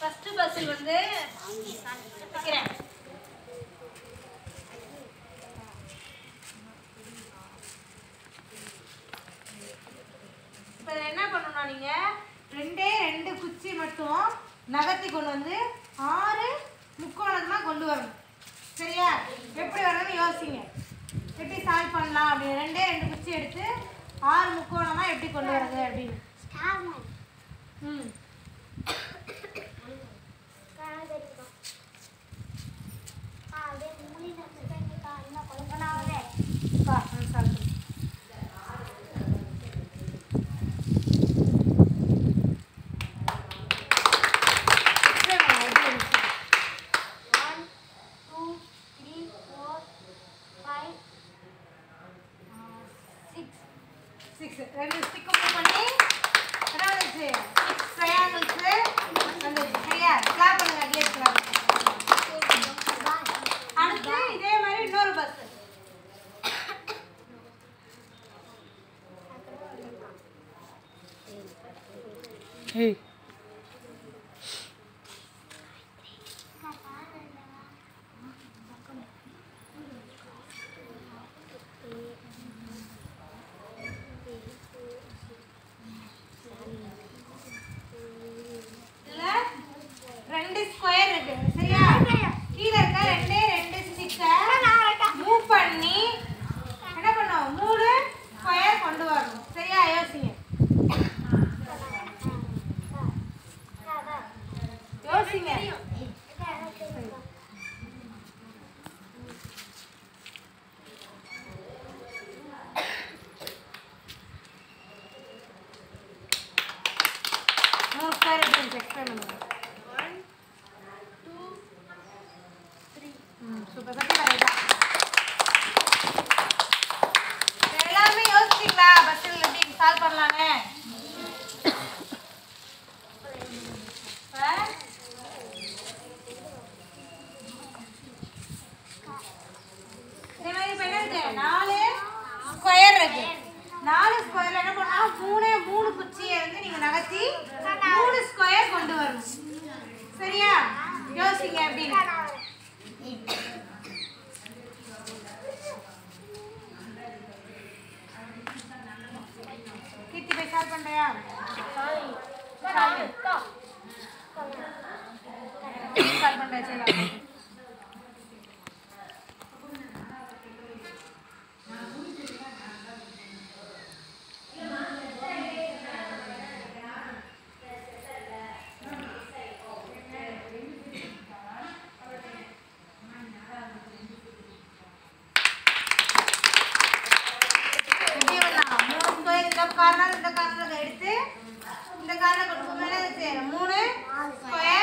First பஸ்ஸில் வந்து வைக்கிறேன் இப்போ இதில் என்ன பண்ணணும்னா நீங்கள் ரெண்டே ரெண்டு குச்சி மட்டும் நகர்த்தி கொண்டு வந்து ஆறு முக்கோணமாக கொண்டு வரணும் சரியா எப்படி வரணும்னு யோசிங்க எப்படி சால்வ் பண்ணலாம் அப்படின்னு ரெண்டே ரெண்டு குச்சி எடுத்து ஆறு முக்கோணமாக எப்படி கொண்டு வரது அப்படின்னு ம் பா நான் சால்வ் பண்ணு Explain பண்ணு, எப்படி இருந்துச்சு? Six. ரெண்டு stick move பண்ணி என்ன வந்துச்சு? Six triangles வந்துச்சு. சரியா? clap பண்ணுங்க, again clap. அடுத்து இதே மாதிரி இன்னொரு பஸ் ஏய் இதுல ரெண்டு ஸ்கொயர் இருக்கு சரியா கீழே இருக்க ரெண்டே ரெண்டு ஸ்டிக்கை மூவ் பண்ணி என்ன பண்ணும் மூணு ஸ்கொயர் கொண்டு வரணும் சரியா யோசிங்க யோசிங்க மூணு ஸ்கொயர் எப்படி இருந்துச்சு எக்ஸ்பிளைன் பண்ணுங்க ம் சூப்பர் சத்யா ரைட்டா எல்லாமே யோசிச்சிங்களா பஸ்ஸில் எப்படி சால்வ் பண்ணலான்னு இப்ப இதே மாதிரி இப்ப என்ன இருக்கு நாலு ஸ்கொயர் இருக்கு நாலு ஸ்கொயர்ல என்ன பண்ணா மூணே மூணு குச்சியை வந்து நீங்க நகர்த்தி மூணு ஸ்கொயர் கொண்டு வரணும் சரியா யோசிங்க அப்படின்னு கீர்த்தி போய் சால்வ் பண்றியா சால்வ் பண்றேன் சரி எப்படி பண்ணலாம் மூணு ஸ்கொயர் இந்த கார்னர் இந்த கார்னர் எடுத்து இந்த கார்னர் கொண்டு போய் மேலே வச்சு மூணு ஸ்கொயர்